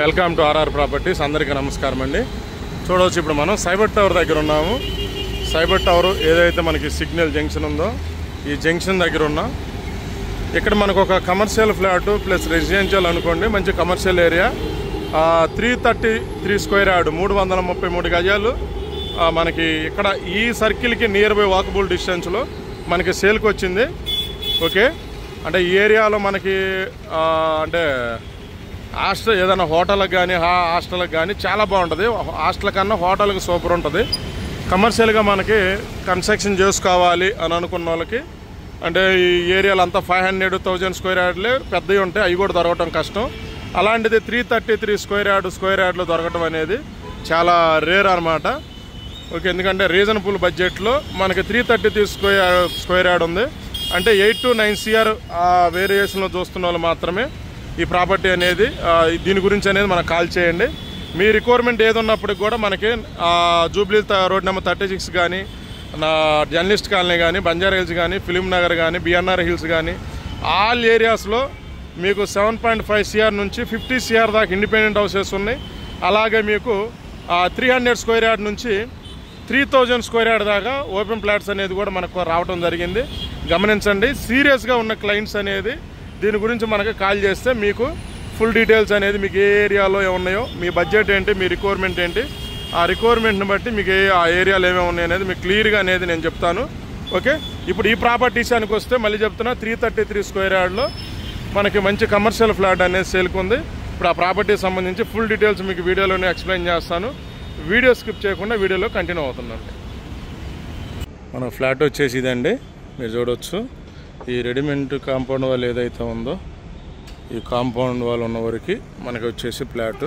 welcome to RR properties అందరికీ నమస్కారం అండి చూడవచ్చు ఇప్పుడు మనం సైబర్ టవర్ దగ్గర ఉన్నాము సైబర్ టవర్ ఏదైతే మనకి సిగ్నల్ జంక్షన్ ఉందో ఈ జంక్షన్ దగ్గర ఉన్నాం ఇక్కడ మనకు ఒక కమర్షియల్ ఫ్లాట్ ప్లస్ రెసిడెన్షియల్ అనుకోండి మంచి commercial area three thirty three square yard మూడు వందల ముప్పై మూడు గజాలు ఆ, మనకి ఇక్కడ ఈ సర్కిల్కి నియర్ బై వాకబుల్ డిస్టెన్స్లో మనకి సేల్కి వచ్చింది ఓకే అంటే ఈ ఏరియాలో మనకి ఆ, అంటే హాస్టల్ ఏదైనా హోటల్కి కానీ హాస్టల్కి కానీ చాలా బాగుంటుంది హాస్టల్ కన్నా హోటల్కి సూపర్ ఉంటుంది కమర్షియల్గా మనకి కన్స్ట్రక్షన్ చేసుకోవాలి అని అనుకున్న వాళ్ళకి అంటే ఈ ఏరియాలో అంతా ఫైవ్ హండ్రెడ్ థౌజండ్ స్క్వేర్ యార్డ్లే పెద్దవి ఉంటాయి అవి కూడా దొరకటం కష్టం అలాంటిది three thirty three square yard square యార్డ్లో దొరకటం అనేది చాలా రేర్ అనమాట ఓకే ఎందుకంటే రీజనబుల్ బడ్జెట్లో మనకి three thirty three square square yard ఉంది అంటే ఎయిట్ టు నైన్ సిఆర్ ఆ వేరియేషన్లో చూస్తున్న వాళ్ళు మాత్రమే ఈ ప్రాపర్టీ అనేది ఆ, దీని గురించి అనేది మనకు కాల్ చేయండి మీ రిక్వైర్మెంట్ ఏది ఉన్నప్పటికి కూడా మనకి ఆ, జూబ్లీ త- రోడ్ నెంబర్ థర్టీ సిక్స్ కానీ నా జర్నలిస్ట్ కాలనీ కానీ బంజారా హిల్స్ కానీ ఫిలిం నగర్ కానీ బిఎన్ఆర్ హిల్స్ కానీ ఆల్ ఏరియాస్లో మీకు సెవెన్ పాయింట్ ఫైవ్ సిఆర్ నుంచి ఫిఫ్టీ సిఆర్ దాకా ఇండిపెండెంట్ హౌసెస్ ఉన్నాయి అలాగే మీకు త్రీ హండ్రెడ్ స్క్వేర్ యార్డ్ నుంచి త్రీ థౌజండ్ స్క్వేర్ యార్డ్ దాకా ఓపెన్ ప్లాట్స్ అనేది కూడా మనకు రావడం జరిగింది గమనించండి సీరియస్గా ఉన్న క్లయింట్స్ అనేది దీని గురించి మనకు కాల్ చేస్తే మీకు ఫుల్ డీటెయిల్స్ అనేది మీకు ఏ ఏరియాలో ఉన్నాయో మీ బడ్జెట్ ఏంటి మీ రిక్వైర్మెంట్ ఏంటి ఆ రిక్వైర్మెంట్ని బట్టి మీకు ఏ ఆ ఏరియాలో ఏమేమి ఉన్నాయి అనేది మీకు క్లియర్గా అనేది నేను చెప్తాను ఓకే ఇప్పుడు ఈ ప్రాపర్టీస్ అని వస్తే మళ్ళీ చెప్తున్నా త్రీ థర్టీ త్రీ స్క్వేర్ యార్డ్లో మనకి మంచి కమర్షియల్ ఫ్లాట్ అనేది సేల్కి ఉంది ఇప్పుడు ఆ ప్రాపర్టీకి సంబంధించి ఫుల్ డీటెయిల్స్ మీకు వీడియోలోనే ఎక్స్ప్లెయిన్ చేస్తాను వీడియో స్కిప్ చేయకుండా వీడియోలో కంటిన్యూ అవుతుందండి మన ఫ్లాట్ వచ్చేసి ఇదండి మీరు చూడవచ్చు ఈ రెడీమేడ్ కాంపౌండ్ వాల్ ఏదైతే ఉందో ఈ కాంపౌండ్ వాల్ ఉన్న వరకు మనకి వచ్చేసి ఫ్లాట్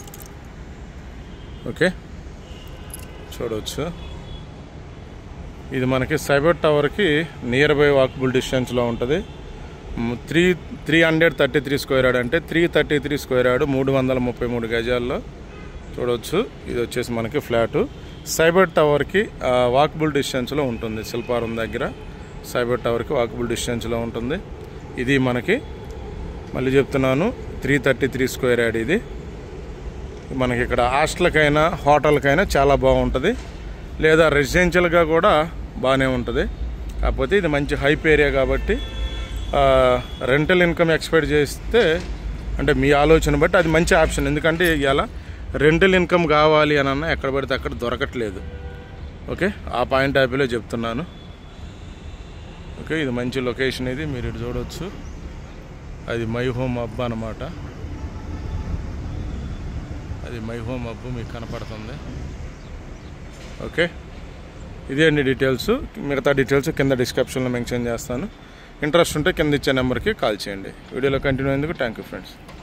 ఓకే చూడవచ్చు ఇది మనకి సైబర్ టవర్కి నియర్ బై వాకబుల్ డిస్టెన్స్లో ఉంటుంది three three hundred thirty three square yard అంటే three thirty three square yard మూడు వందల ముప్పై మూడు గజాల్లో చూడవచ్చు ఇది వచ్చేసి మనకి ఫ్లాటు సైబర్ టవర్కి వాకబుల్ డిస్టెన్స్లో ఉంటుంది శిల్పారం దగ్గర సైబర్ టవర్కి వాకబుల్ డిస్టెన్స్లో ఉంటుంది ఇది మనకి మళ్ళీ చెప్తున్నాను three thirty three square yard ఇది మనకి ఇక్కడ హాస్టల్కైనా హోటల్కైనా చాలా బాగుంటుంది లేదా రెసిడెన్షియల్గా కూడా బాగానే ఉంటుంది కాకపోతే ఇది మంచి హైప్ ఏరియా కాబట్టి రెంటల్ ఇన్కమ్ ఎక్స్పెక్ట్ చేస్తే అంటే మీ ఆలోచన బట్టి అది మంచి ఆప్షన్ ఎందుకంటే ఇలా రెంటల్ ఇన్కమ్ కావాలి అని అన్న ఎక్కడ పడితే అక్కడ దొరకట్లేదు ఓకే ఆ పాయింట్ ఆఫ్లో చెప్తున్నాను ఓకే ఇది మంచి లొకేషన్ ఇది మీరు ఇటు చూడవచ్చు అది మై హోమ్ హబ్ అనమాట అది మై హోమ్ హబ్ మీకు కనపడుతుంది ఓకే ఇదే అండి డీటెయిల్స్ మిగతా డీటెయిల్స్ కింద డిస్క్రిప్షన్లో మెన్షన్ చేస్తాను ఇంట్రెస్ట్ ఉంటే కింద ఇచ్చే నెంబర్కి కాల్ చేయండి వీడియోలో కంటిన్యూ అయ్యేందుకు థ్యాంక్ యూ ఫ్రెండ్స్